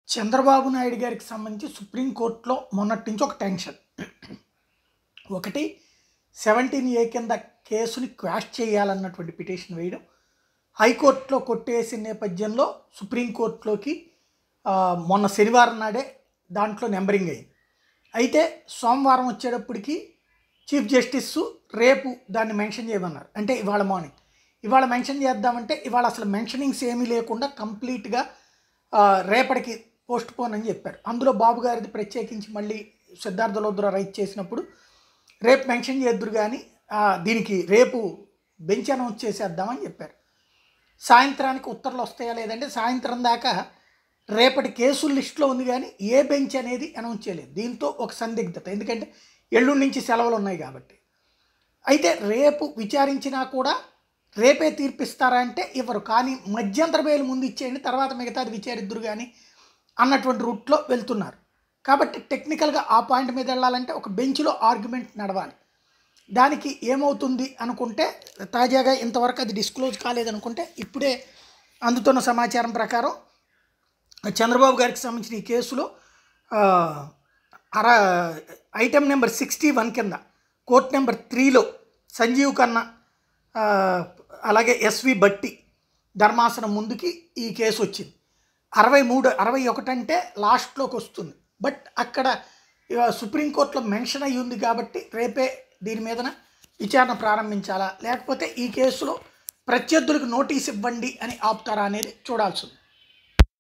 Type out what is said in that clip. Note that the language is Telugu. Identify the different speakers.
Speaker 1: చంద్రబాబు నాయుడు గారికి సంబంధించి సుప్రీంకోర్టులో మొన్నటి నుంచి ఒక టెన్షన్ ఒకటి సెవెంటీన్ ఏ కింద కేసుని క్వాష్ చేయాలన్నటువంటి పిటిషన్ వేయడం హైకోర్టులో కొట్టేసిన నేపథ్యంలో సుప్రీంకోర్టులోకి ఆ, మొన్న శనివారం నాడే దాంట్లో నెంబరింగ్ అయింది అయితే సోమవారం వచ్చేటప్పటికి చీఫ్ జస్టిస్ రేపు దాన్ని మెన్షన్ చేయమన్నారు అంటే ఇవాళ మార్నింగ్ ఇవాళ మెన్షన్ చేద్దామంటే ఇవాళ అసలు మెన్షనింగ్స్ ఏమీ లేకుండా కంప్లీట్గా ఆ, రేపటికి పోస్ట్ పోన్ అని చెప్పారు అందులో బాబు గారిది ప్రత్యేకించి మళ్ళీ సిద్ధార్థ లోద్ర రైట్ చేసినప్పుడు రేపు మెన్షన్ చేద్దురు కానీ ఆ, దీనికి రేపు బెంచ్ అనౌన్స్ చేసేద్దామని చెప్పారు సాయంత్రానికి ఉత్తర్వులు వస్తాయా లేదంటే సాయంత్రం దాకా రేపటి కేసుల లిస్టులో ఉంది కానీ ఏ బెంచ్ అనేది అనౌన్స్ చేయలేదు దీంతో ఒక సందిగ్ధత ఎందుకంటే ఎల్లుండి నుంచి సెలవులు ఉన్నాయి కాబట్టి అయితే రేపు విచారించినా కూడా రేపే తీర్పిస్తారా అంటే ఇవ్వరు కానీ మధ్యంతర బెయిల్ ముందు ఇచ్చేయండి తర్వాత మిగతాది విచారిద్దురు కానీ అన్నటువంటి రూట్లో వెళ్తున్నారు కాబట్టి టెక్నికల్గా ఆ పాయింట్ మీద వెళ్ళాలంటే ఒక బెంచ్లో ఆర్గ్యుమెంట్ నడవాలి దానికి ఏమవుతుంది అనుకుంటే తాజాగా ఇంతవరకు అది డిస్క్లోజ్ కాలేదనుకుంటే ఇప్పుడే అందుతున్న సమాచారం ప్రకారం చంద్రబాబు గారికి సంబంధించిన ఈ కేసులో ఆ, అర ఐటెం నెంబర్ సిక్స్టీ వన్ కింద కోర్ట్ నెంబర్ త్రీలో సంజీవ్ ఖన్నా ఆ, అలాగే ఎస్వి బట్టి ధర్మాసనం ముందుకి ఈ కేసు వచ్చింది అరవై మూడు అరవై ఒకటి అంటే లాస్ట్లోకి వస్తుంది బట్ అక్కడ ఇక సుప్రీంకోర్టులో మెన్షన్ అయ్యి ఉంది కాబట్టి రేపే దీని మీదన విచారణ ప్రారంభించాలా లేకపోతే ఈ కేసులో ప్రత్యర్థులకు నోటీస్ ఇవ్వండి అని ఆపుతారా అనేది చూడాల్సి ఉంది